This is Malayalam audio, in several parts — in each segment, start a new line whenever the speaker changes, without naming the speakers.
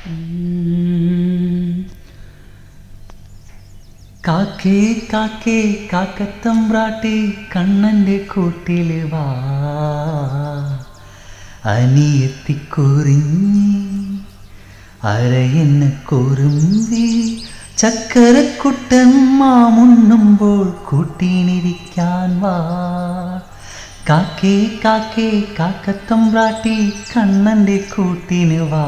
കാക്കേ കാക്കേ കാക്കത്തമ്പ്രാട്ടി കണ്ണൻ്റെ കൂട്ടില് വാ അനിയെത്തിക്കുറിഞ്ഞി അരയെന്നെ കുറുമ്പി ചക്കരക്കുട്ടൻ മാമുണ്ണുമ്പോൾ കൂട്ടിനിരിക്കാൻ വാ കാക്കേ കാക്കേ കാക്കത്തമ്പ്രാട്ടി കണ്ണൻ്റെ കൂട്ടിന് വാ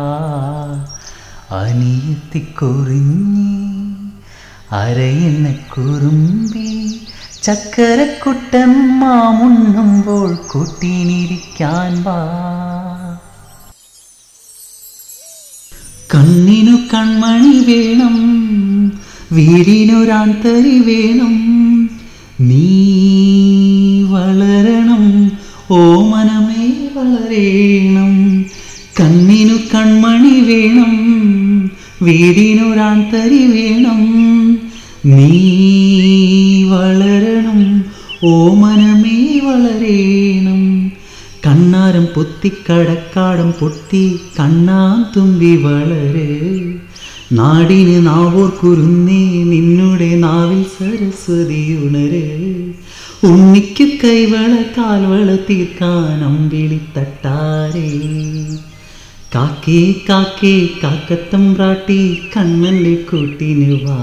അനിയെത്തിക്കുറിഞ്ഞി അരയെന്നെ കുറുമ്പി ചക്കരക്കുട്ടൻ മാമുണ്ണുമ്പോൾ കൂട്ടിനിരിക്കാൻ വാ കണ്ണിനു കൺമണി വേണം വീടിനൊരാൺതരി വേണം നീ വളരണം ഓമനമേ വളരേണം കണ്ണിനു കൺമണി വേണം വീടിനൊരാൺതരി വേണം നീ വളരണം ഓമനമേ വളരേണം കണ്ണാരം പൊത്തി കടക്കാടം പൊട്ടി കണ്ണാൻ തുമ്പി വളര് നാടിന് നാവോർ കുരുന്നേ നിന്നുടെ നാവിൽ സരസ്വതി ഉണര് ഉണ്ണിക്ക് കൈവള കാൽവള തീർക്കാൻ അമ്പിളി തട്ടാരേ കാക്കേ കാക്കേ കാക്കത്തമ്പ്രാട്ടി കണ്ണൻ്റെ കൂട്ടിന് വാ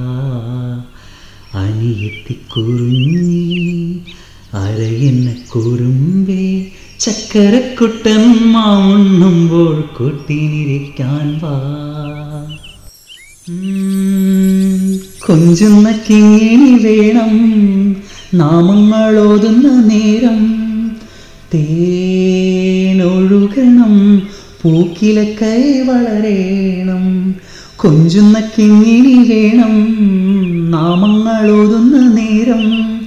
അനിയെത്തിക്കുറിഞ്ഞി അരയെന്ന കുറുമ്പേ ചക്കരക്കുട്ടൻ മാവുണ്ണുമ്പോൾ കൂട്ടിനിരിക്കാൻ വാ ഉം, കൊഞ്ചുന്ന കിങ്ങിണി വേണം നാമങ്ങളോതുന്ന നേരം തേനൊഴുകണം പൂക്കിലെ കൈ വളരേണം കൊഞ്ചുന്ന കിങ്ങിണി വേണം നാമങ്ങളോതുന്ന നേരം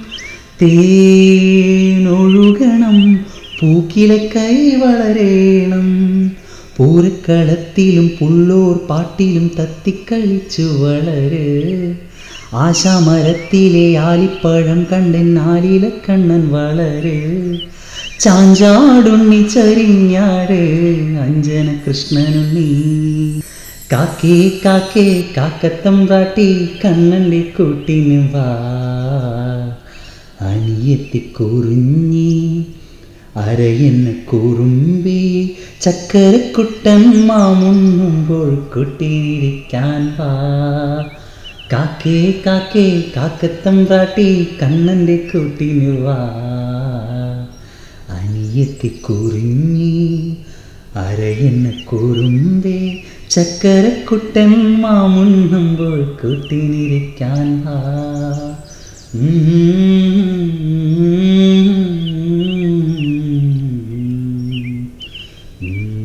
തേനൊഴുകണം പൂക്കിലെ കൈ വളരേണം പൂരക്കളത്തിലും പുള്ളൂർ പാട്ടിലും തത്തിക്കളിച്ചു വളര് ആശാമരത്തിലെ ആലിപ്പഴം കണ്ടൻ ആലില കണ്ണൻ വളര് ചാഞ്ചാടുണ്ണി ചരിഞ്ഞാട് അഞ്ജന കൃഷ്ണനുണ്ണി കാക്കേ കാക്കേ കാക്കത്തമ്പ്രാട്ടി കണ്ണൻ്റെ കൂട്ടിന് വാ അനിയെത്തിക്കുറിഞ്ഞി അരയെന്ന കുറുമ്പി ചക്കരക്കുട്ടൻ മാമുണ്ണുമ്പോൾ കുട്ടിയിരിക്കാൻ വാ കാക്കേ കാക്കേ കാക്കത്തമ്പ്രാട്ടി കണ്ണൻ്റെ കൂട്ടിന് വാ അനിയെത്തിക്കുറിഞ്ഞി അരയെന്ന കുറുമ്പേ ചക്കരക്കുട്ടൻ മാമുണ്ണുമ്പോൾ കൂട്ടിനിരിക്കാൻ വാ ഉം. ഉം.